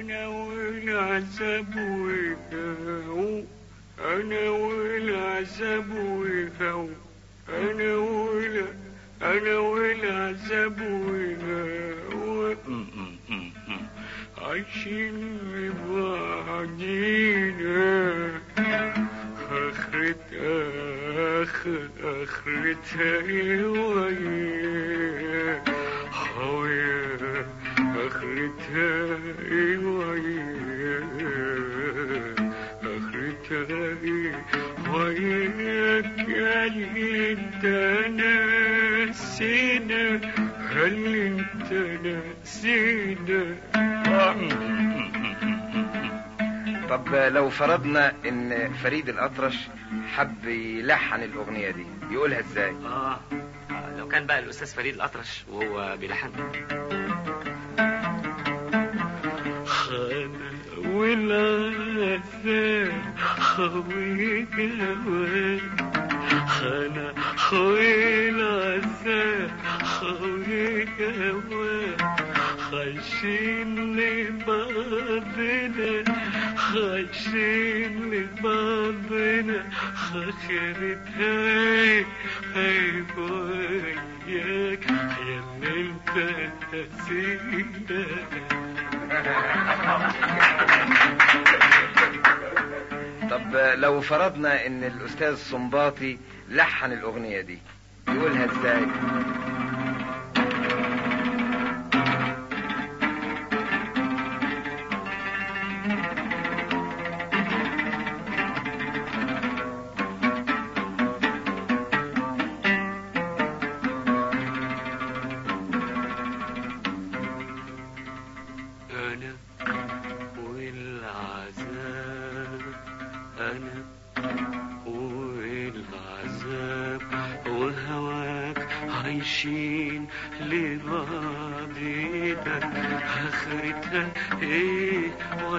أنا والعذاب والهو أنا والعذاب والهو أنا ولا أنا والعذاب والهو عايشين لبعضينا آخرت آخر آخرتها إيه ويا خويا آخرتها إيه ويا آخرتها إيه وياك يا اللي انت ناسينا هل انت ناسينا طب لو فرضنا ان فريد الاطرش حب يلحن الاغنيه دي يقولها ازاي آه آه، لو كان بقى الأستاذ فريد الأطرش وهو بيلحن خانة والعذاب خويك هواك خانة والعذاب خويك هواك خايشين لبعضنا خايشين لبعضنا خاخرتها هاي وياك يا اللي انت نسينا طب لو فرضنا ان الاستاذ صنباطي لحن الاغنيه دي يقولها ازاي أنا والعذاب أنا والعذاب وهواك عايشين لبعضنا آخرتها إيه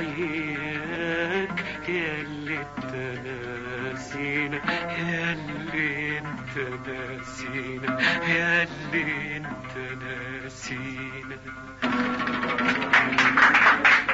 وياك يا اللي انت ناسينا يا اللي انت ناسينا يا اللي انت ناسينا